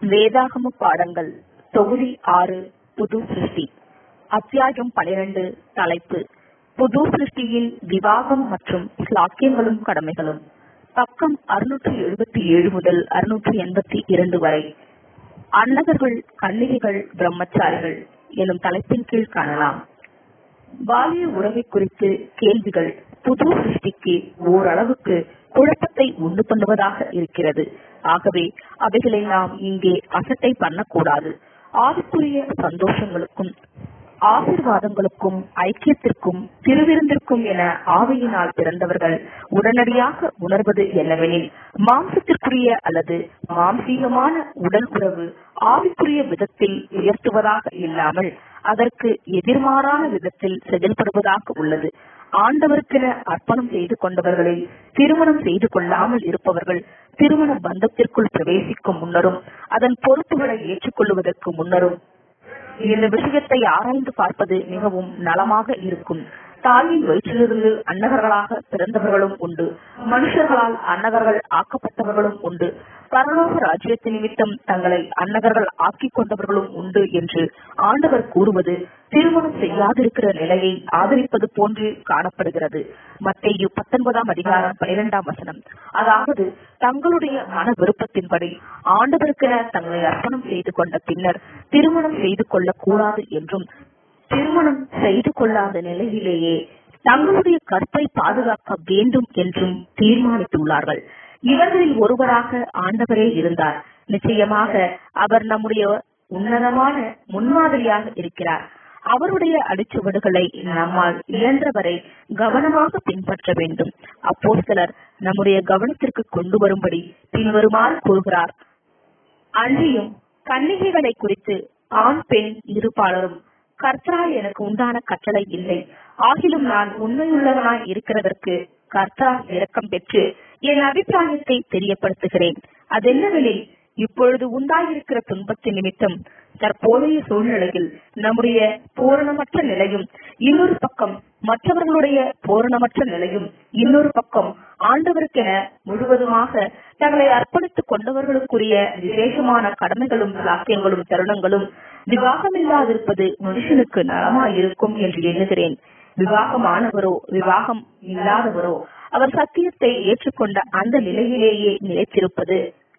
வேதாகம பாடங்கள் தொகுதி ஆறு புது சிருஷ்டி அத்தியாயம் பனிரெண்டு தலைப்பு புது சிருஷ்டியின் விவாகம் மற்றும் ஸ்லாக்கியங்களும் கடமைகளும் பக்கம் அறுநூற்றி எழுபத்தி ஏழு முதல் அறுநூற்றி எண்பத்தி இரண்டு வரை அன்னகர்கள் கன்னிகைகள் பிரம்மச்சாரிகள் எனும் தலைப்பின் கீழ் காணலாம் பாலிய உறவை குறித்து கேள்விகள் புது சிருஷ்டிக்கு ஓரளவுக்கு குழப்பத்தை உண்டு பண்ணுவதாக இருக்கிறது ஆகவே அவைகளை நாம் இங்கே அசட்டை பண்ணக்கூடாது ஆவிக்குரிய சந்தோஷங்களுக்கும் ஆசிர்வாதங்களுக்கும் ஐக்கியத்திற்கும் திருவிருந்திற்கும் என ஆவியினால் பிறந்தவர்கள் உடனடியாக உணர்வது என்னவெனில் மாம்சத்திற்குரிய அல்லது மாம்சீகமான உடல் உறவு ஆவிக்குரிய விதத்தில் உயர்த்துவதாக இல்லாமல் அதற்கு எதிர்மாறான விதத்தில் செயல்படுவதாக உள்ளது ஆண்டவருக்கென அர்ப்பணம் செய்து கொண்டவர்களில் திருமணம் செய்து கொள்ளாமல் இருப்பவர்கள் திருமண பந்தத்திற்குள் பிரவேசிக்கும் முன்னரும் அதன் பொறுப்புகளை ஏற்றுக்கொள்வதற்கு முன்னரும் இந்த விஷயத்தை ஆராய்ந்து பார்ப்பது மிகவும் நலமாக இருக்கும் தாயின் வயிற்றிலிருந்து அன்னகர்களாக பிறந்தவர்களும் உண்டு மனுஷர்களால் அன்னகர்கள் ஆக்கப்பட்டவர்களும் உண்டு பரலோக ராஜ்யத்து நிமித்தம் தங்களை அன்னகர்கள் ஆக்கிக் கொண்டவர்களும் உண்டு என்று ஆண்டவர் கூறுவது திருமணம் செய்யாதிருக்கிற நிலையை ஆதரிப்பது போன்று காணப்படுகிறது மத்தேயு பத்தொன்பதாம் அதிகாரம் பனிரெண்டாம் வசனம் அதாவது தங்களுடைய மன விருப்பத்தின்படி ஆண்டவருக்கென தங்களை அர்ப்பணம் செய்து கொண்ட பின்னர் திருமணம் செய்து கொள்ளக்கூடாது என்றும் திருமணம் செய்து கொள்ளாத நிலையிலேயே தங்களுடைய கற்பை பாதுகாக்க வேண்டும் என்றும் தீர்மானித்துள்ளார்கள் இவர்களில் ஒருவராக ஆண்டவரே இருந்தார் நிச்சயமாக அவர் நம்முடைய உன்னதமான முன்மாதிரியாக இருக்கிறார் அவருடைய அடிச்சுவடுகளை நம்மால் இயன்றவரை கவனமாக பின்பற்ற வேண்டும் அப்போ சிலர் நம்முடைய கவனத்திற்கு கொண்டு வரும்படி பின்வருமாறு கூறுகிறார் அன்றியும் கன்னிகைகளை குறித்து ஆண் பெண் இருப்பாளரும் கர்த்தரா எனக்கு உண்டான கட்டளை இல்லை ஆகிலும் நான் உண்மையுள்ளவனாய் இருக்கிறதற்கு கர்த்தரா இரக்கம் பெற்று என் அபிப்பிராயத்தை தெரியப்படுத்துகிறேன் அதென்னவெனில் இப்பொழுது உண்டாயிருக்கிற துன்பத்தின் நிமித்தம் தற்போதைய சூழ்நிலையில் நம்முடைய பூரணமற்ற நிலையும் இன்னொரு பக்கம் மற்றவர்களுடைய பூரணமற்ற நிலையும் இன்னொரு பக்கம் ஆண்டவருக்கென முழுவதுமாக தங்களை அர்ப்பணித்துக் கொண்டவர்களுக்குரிய விசேஷமான கடமைகளும் சாக்கியங்களும் தருணங்களும் விவாகமில்லாதிருப்பது மனுஷனுக்கு நலமாயிருக்கும் என்று எண்ணுகிறேன் விவாகமானவரோ விவாகம் இல்லாதவரோ அவர் சத்தியத்தை ஏற்றுக்கொண்ட அந்த நிலையிலேயே நிலைத்திருப்பது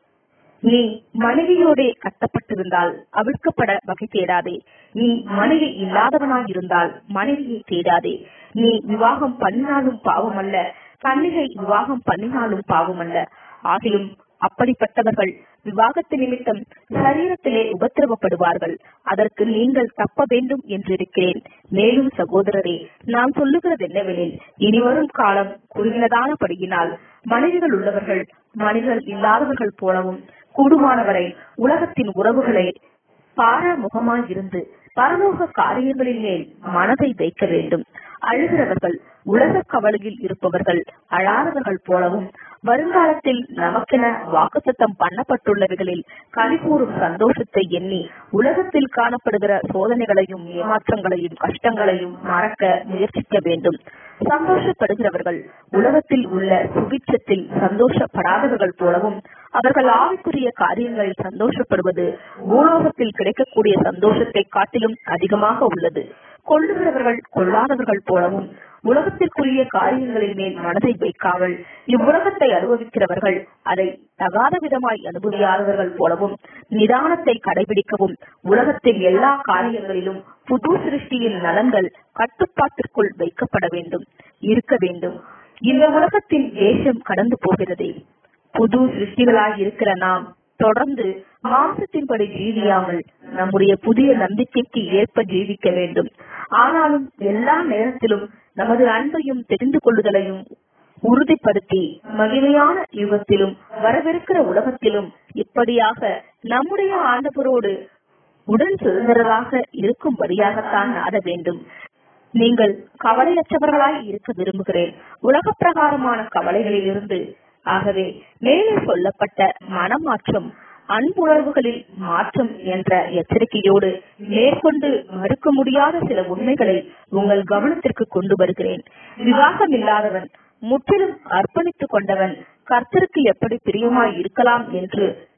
நீ மனைவியோடே கட்டப்பட்டிருந்தால் அவிழ்க்கப்பட வகை தேடாதே நீ மனைவி இல்லாதவனாய் இருந்தால் மனைவியை தேடாதே நீ விவாகம் பண்ணினாலும் பாவம் அல்ல கன்னிகை விவாகம் பண்ணினாலும் பாவம் அல்ல ஆகிலும் அப்படிப்பட்டவர்கள் விவாகத்து நிமித்தம் சரீரத்திலே உபத்திரவப்படுவார்கள் அதற்கு நீங்கள் தப்ப வேண்டும் என்றிருக்கிறேன் மேலும் சகோதரரே நான் சொல்லுகிறது என்னவெனில் இனிவரும் காலம் குறுகினதானபடியினால் மனைவிகள் உள்ளவர்கள் மனிதர்கள் இல்லாதவர்கள் போலவும் கூடுமானவரை உலகத்தின் உறவுகளை பாரமுகமாய் இருந்து பரலோக காரியங்களின் மேல் மனதை வைக்க வேண்டும் அழுகிறவர்கள் உலக கவலையில் இருப்பவர்கள் அழாதவர்கள் போலவும் வருங்காலத்தில் நமக்கென வாக்குத்தத்தம் பண்ணப்பட்டுள்ளவைகளில் கலிகூறும் சந்தோஷத்தை எண்ணி உலகத்தில் காணப்படுகிற சோதனைகளையும் ஏமாற்றங்களையும் கஷ்டங்களையும் மறக்க முயற்சிக்க வேண்டும் சந்தோஷப்படுகிறவர்கள் உலகத்தில் உள்ள சுபிட்சத்தில் சந்தோஷப்படாதவர்கள் போலவும் அவர்கள் ஆவிக்குரிய காரியங்களில் சந்தோஷப்படுவது பூலோகத்தில் கிடைக்கக்கூடிய சந்தோஷத்தை காட்டிலும் அதிகமாக உள்ளது கொள்ளுகிறவர்கள் கொள்ளாதவர்கள் போலவும் உலகத்திற்குரிய காரியங்களின் மேல் மனதை வைக்காமல் இவ்வுலகத்தை அனுபவிக்கிறவர்கள் அதை தகாத விதமாய் அனுபவியாதவர்கள் போலவும் நிதானத்தை கடைபிடிக்கவும் உலகத்தின் எல்லா காரியங்களிலும் புது சிருஷ்டியின் நலன்கள் கட்டுப்பாட்டிற்குள் வைக்கப்பட வேண்டும் இருக்க வேண்டும் இந்த உலகத்தின் தேசம் கடந்து போகிறதே புது சிருஷ்டிகளாய் இருக்கிற நாம் தொடர்ந்து மாம்சத்தின்படி ஜீவியாமல் நம்முடைய புதிய நம்பிக்கைக்கு ஏற்ப ஜீவிக்க வேண்டும் ஆனாலும் எல்லா நேரத்திலும் நமது அன்பையும் தெரிந்து கொள்ளுதலையும் உறுதிப்படுத்தி மகிமையான யுகத்திலும் வரவிருக்கிற உலகத்திலும் இப்படியாக நம்முடைய ஆண்டவரோடு உடன் சுதந்திரராக இருக்கும்படியாகத்தான் நாட வேண்டும் நீங்கள் கவலையற்றவர்களாய் இருக்க விரும்புகிறேன் உலக பிரகாரமான கவலைகளில் இருந்து ஆகவே மேலே சொல்லப்பட்ட மனமாற்றம் அன்புணர்வுகளில் மாற்றம் என்ற எச்சரிக்கையோடு மேற்கொண்டு மறுக்க முடியாத சில உண்மைகளை உங்கள் கவனத்திற்கு கொண்டு வருகிறேன் விவாகம் இல்லாதவன் முற்றிலும் அர்ப்பணித்துக் கொண்டவன் கர்த்தருக்கு எப்படி பிரியமாய் இருக்கலாம் என்று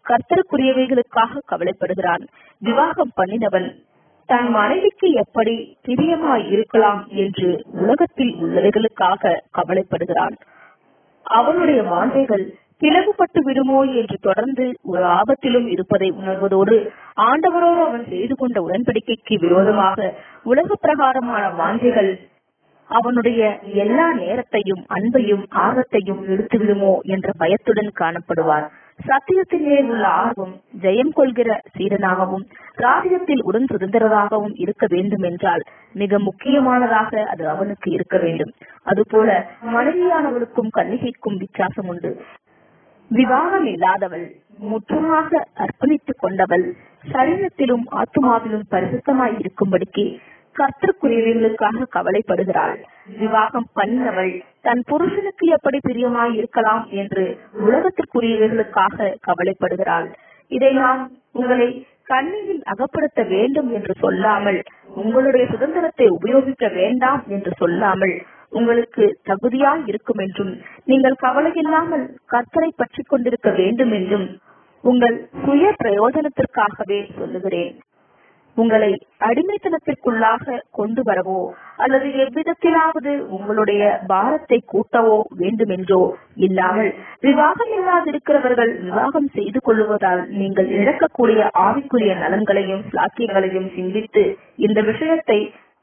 கர்த்தருக்குரியவைகளுக்காக கவலைப்படுகிறான் விவாகம் பண்ணினவன் தன் மனைவிக்கு எப்படி பிரியமாய் இருக்கலாம் என்று உலகத்தில் உள்ளவைகளுக்காக கவலைப்படுகிறான் அவனுடைய வாஞ்சைகள் பிளவுபட்டு விடுமோ என்று தொடர்ந்து ஒரு ஆபத்திலும் இருப்பதை உணர்வதோடு ஆண்டவரோடு அவன் செய்து கொண்ட உடன்படிக்கைக்கு விரோதமாக உலக பிரகாரமான வாஞ்சைகள் அவனுடைய எல்லா நேரத்தையும் அன்பையும் ஆர்வத்தையும் எடுத்து விடுமோ என்ற பயத்துடன் காணப்படுவார் சத்தியத்தின் மேல் உள்ள ஆர்வம் ஜெயம் கொள்கிற சீரனாகவும் ராஜ்யத்தில் உடன் சுதந்திரராகவும் இருக்க வேண்டும் என்றால் மிக முக்கியமானதாக அது அவனுக்கு இருக்க வேண்டும் அதுபோல மனைவியானவளுக்கும் கன்னிகைக்கும் வித்தியாசம் உண்டு விவாகம் இல்லாதவள் முற்றுமாக அர்ப்பணித்துக் கொண்டவள் சரீரத்திலும் ஆத்மாவிலும் பரிசுத்தமாய் இருக்கும்படிக்கு கர்த்தருக்குரியவர்களுக்காக கவலைப்படுகிறாள் விவாகம் பண்ணினவள் தன் புருஷனுக்கு எப்படி பிரியமாய் இருக்கலாம் என்று உலகத்திற்குரியவர்களுக்காக கவலைப்படுகிறாள் இதை நான் உங்களை கண்ணியில் அகப்படுத்த வேண்டும் என்று சொல்லாமல் உங்களுடைய சுதந்திரத்தை உபயோகிக்க வேண்டாம் என்று சொல்லாமல் உங்களுக்கு தகுதியாய் இருக்கும் என்றும் நீங்கள் கவலையில்லாமல் கர்த்தரை பற்றி கொண்டிருக்க வேண்டும் என்றும் உங்கள் சுய பிரயோஜனத்திற்காகவே சொல்லுகிறேன் உங்களை அடிமைத்தனத்திற்குள்ளாக கொண்டு வரவோ அல்லது எவ்விதத்திலாவது உங்களுடைய பாரத்தை கூட்டவோ வேண்டுமென்றோ இல்லாமல் விவாகம் இல்லாதிருக்கிறவர்கள் விவாகம் செய்து கொள்வதால் நீங்கள் இழக்கக்கூடிய ஆவிக்குரிய நலன்களையும் சாக்கியங்களையும் சிந்தித்து இந்த விஷயத்தை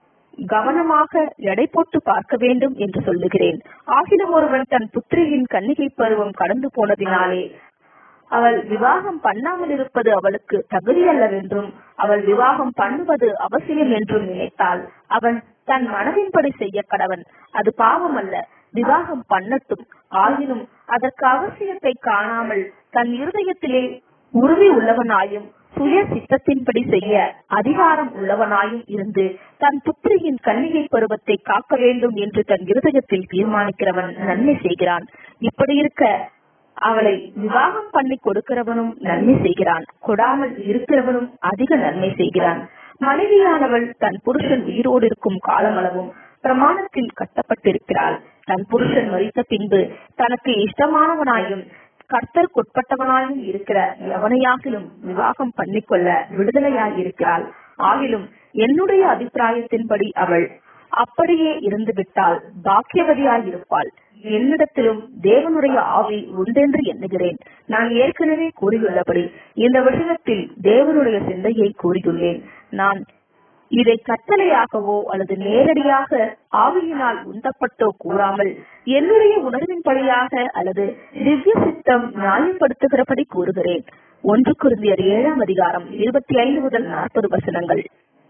கவனமாக எடை போட்டு பார்க்க வேண்டும் என்று சொல்லுகிறேன் ஆகிலும் ஒருவன் தன் புத்திரியின் கன்னிகை பருவம் கடந்து போனதினாலே அவள் விவாகம் பண்ணாமல் இருப்பது அவளுக்கு தகுதியல்லவென்றும் அவள் விவாகம் பண்ணுவது அவசியம் என்றும் நினைத்தால் அவன் தன் மனதின்படி செய்ய கடவன் அது பாவம் அல்ல விவாகம் பண்ணட்டும் ஆயினும் அதற்கு அவசியத்தை காணாமல் தன் இருதயத்திலே உறுதி உள்ளவனாயும் சுய சித்தத்தின்படி செய்ய அதிகாரம் உள்ளவனாயும் இருந்து தன் புத்திரியின் கன்னிகை பருவத்தை காக்க வேண்டும் என்று தன் இருதயத்தில் தீர்மானிக்கிறவன் நன்மை செய்கிறான் இப்படி இருக்க அவளை விவாகம் பண்ணி கொடுக்கிறவனும் நன்மை செய்கிறான் கொடாமல் இருக்கிறவனும் அதிக நன்மை செய்கிறான் மனைவியானவள் தன் புருஷன் உயிரோடு இருக்கும் காலமளவும் பிரமாணத்தில் கட்டப்பட்டிருக்கிறாள் தன் புருஷன் மறித்த பின்பு தனக்கு இஷ்டமானவனாயும் கர்த்தருக்குட்பட்டவனாயும் இருக்கிற எவனையாகிலும் விவாகம் பண்ணிக்கொள்ள விடுதலையாய் இருக்கிறாள் ஆகிலும் என்னுடைய அபிப்பிராயத்தின்படி அவள் அப்படியே இருந்து விட்டால் பாக்கியவதியாய் இருப்பாள் என்னிடத்திலும் தேவனுடைய ஆவி உண்டென்று எண்ணுகிறேன் நான் ஏற்கனவே கூறியுள்ளபடி இந்த விஷயத்தில் தேவனுடைய சிந்தையை கூறியுள்ளேன் நான் இதை கட்டளையாகவோ அல்லது நேரடியாக ஆவியினால் உந்தப்பட்டோ கூறாமல் என்னுடைய உணர்வின்படியாக அல்லது திவ்ய சித்தம் நியாயப்படுத்துகிறபடி கூறுகிறேன் ஒன்று குருந்தியர் ஏழாம் அதிகாரம் இருபத்தி ஐந்து முதல் நாற்பது வசனங்கள்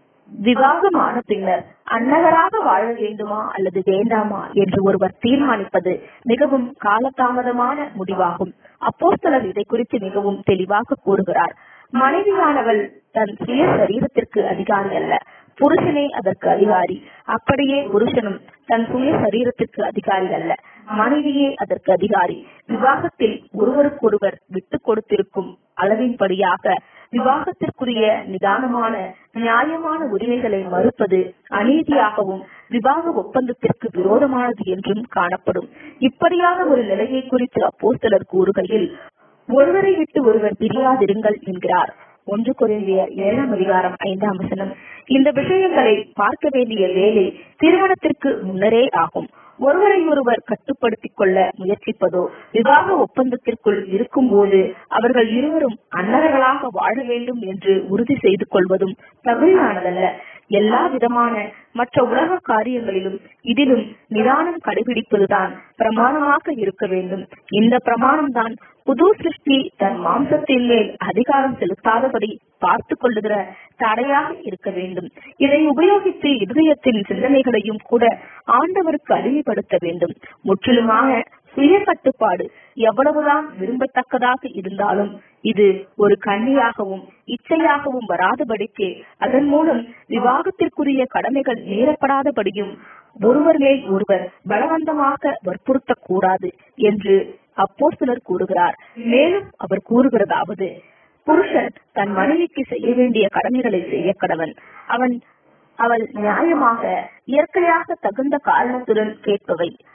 விவாகமான பின்னர் அன்னகராக வாழ வேண்டுமா அல்லது வேண்டாமா என்று ஒருவர் தீர்மானிப்பது மிகவும் காலதாமதமான முடிவாகும் அப்போஸ்தலர் இதை குறித்து மிகவும் தெளிவாக கூறுகிறார் மனைவியானவள் தன் சுய சரீரத்திற்கு அதிகாரி அல்ல புருஷனே அதற்கு அதிகாரி அப்படியே புருஷனும் தன் சுய சரீரத்திற்கு அதிகாரி அல்ல மனைவியே அதற்கு அதிகாரி விவாகத்தில் ஒருவருக்கொருவர் விட்டு கொடுத்திருக்கும் அளவின்படியாக விவாகத்திற்குரிய நிதானமான நியாயமான உரிமைகளை மறுப்பது அநீதியாகவும் விவாக ஒப்பந்தத்திற்கு விரோதமானது என்றும் காணப்படும் இப்படியான ஒரு நிலையை குறித்து அப்போஸ்தலர் கூறுகையில் ஒருவரை விட்டு ஒருவர் பிரியாதிருங்கள் என்கிறார் ஒன்று குறைந்திய ஏழாம் அதிகாரம் ஐந்தாம் வசனம் இந்த விஷயங்களை பார்க்க வேண்டிய வேலை திருமணத்திற்கு முன்னரே ஆகும் ஒருவரை ஒருவர் கட்டுப்படுத்திக் கொள்ள முயற்சிப்பதோ விவாக ஒப்பந்தத்திற்குள் இருக்கும் போது அவர்கள் இருவரும் அன்னர்களாக வாழ வேண்டும் என்று உறுதி செய்து கொள்வதும் தகுதியானதல்ல எல்லா விதமான மற்ற உலக காரியங்களிலும் இதிலும் நிதானம் கடைபிடிப்பதுதான் பிரமாணமாக இருக்க வேண்டும் இந்த பிரமாணம் தான் புது சிருஷ்டி தன் மாம்சத்தின் மேல் அதிகாரம் செலுத்தாதபடி பார்த்து கொள்ளுகிற தடையாக இருக்க வேண்டும் இதை உபயோகித்து இதயத்தின் சிந்தனைகளையும் கூட ஆண்டவருக்கு அறிவுபடுத்த வேண்டும் முற்றிலுமாக சுய கட்டுப்பாடு எவ்வளவுதான் விரும்பத்தக்கதாக இருந்தாலும் இது ஒரு கண்ணியாகவும் இச்சையாகவும் வராதபடிக்கு அதன் மூலம் விவாகத்திற்குரிய கடமைகள் மீறப்படாதபடியும் ஒருவர் மேல் ஒருவர் பலவந்தமாக வற்புறுத்தக் கூடாது என்று அப்போ சிலர் கூறுகிறார் மேலும் அவர் கூறுகிறதாவது புருஷன் தன் மனைவிக்கு செய்ய வேண்டிய கடமைகளை செய்ய கடவன் அவன் அவள் நியாயமாக இயற்கையாக தகுந்த காரணத்துடன் கேட்பவை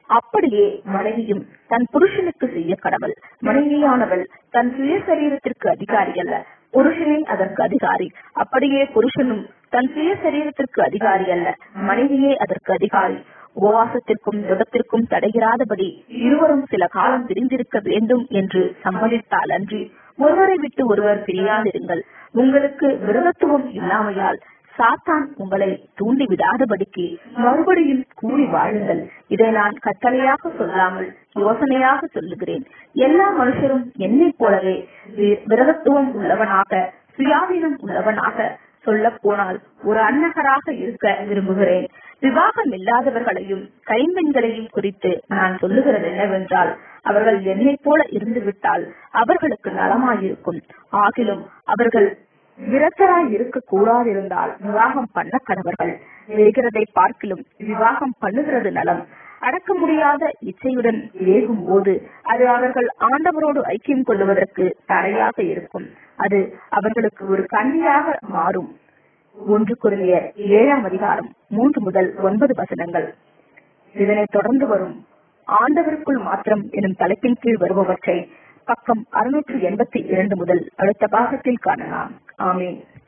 அப்படியே மனைவியும் தன் புருஷனுக்கு செய்ய கடவுள் மனைவியானவள் தன் சுய சரீரத்திற்கு அதிகாரி அல்ல புருஷனே அதற்கு அதிகாரி அப்படியே புருஷனும் தன் சுய சரீரத்திற்கு அதிகாரி அல்ல மனைவியே அதற்கு அதிகாரி உபவாசத்திற்கும் ஜபத்திற்கும் தடையிராதபடி இருவரும் சில காலம் பிரிந்திருக்க வேண்டும் என்று சம்மதித்தால் அன்றி ஒருவரை விட்டு ஒருவர் பிரியாதிருங்கள் உங்களுக்கு விரதத்துவம் இல்லாமையால் சாத்தான் உங்களை தூண்டி விடாதபடிக்கு மறுபடியும் கூடி வாழுங்கள் இதை நான் கட்டளையாக சொல்லாமல் யோசனையாக சொல்லுகிறேன் எல்லா மனுஷரும் என்னைப் போலவே வி- விரதத்துவம் உள்ளவனாக சுயாதீனம் உள்ளவனாக சொல்ல போனால் ஒரு அன்னகராக இருக்க விரும்புகிறேன் விவாகம் இல்லாதவர்களையும் கைம்பெண்களையும் குறித்து நான் சொல்லுகிறது என்னவென்றால் அவர்கள் என்னைப் போல இருந்து விட்டால் அவர்களுக்கு நலமாயிருக்கும் ஆகிலும் அவர்கள் விரத்தராய் இருக்க கூடாதிருந்தால் விவாகம் பண்ண கடவர்கள் வேகிறதை பார்க்கிலும் விவாகம் பண்ணுகிறது நலம் அடக்க முடியாத இச்சையுடன் வேகும் போது அது அவர்கள் ஆண்டவரோடு ஐக்கியம் கொள்ளுவதற்கு தடையாக இருக்கும் அது அவர்களுக்கு ஒரு கண்ணியாக மாறும் ஒன்று குருவிய ஏழாம் அதிகாரம் மூன்று முதல் ஒன்பது வசனங்கள் இதனைத் தொடர்ந்து வரும் ஆண்டவருக்குள் மாத்திரம் எனும் தலைப்பின் கீழ் வருபவற்றை பக்கம் அறுநூற்று எண்பத்தி இரண்டு முதல் அடுத்த பாகத்தில் காணலாம் ஆமீன்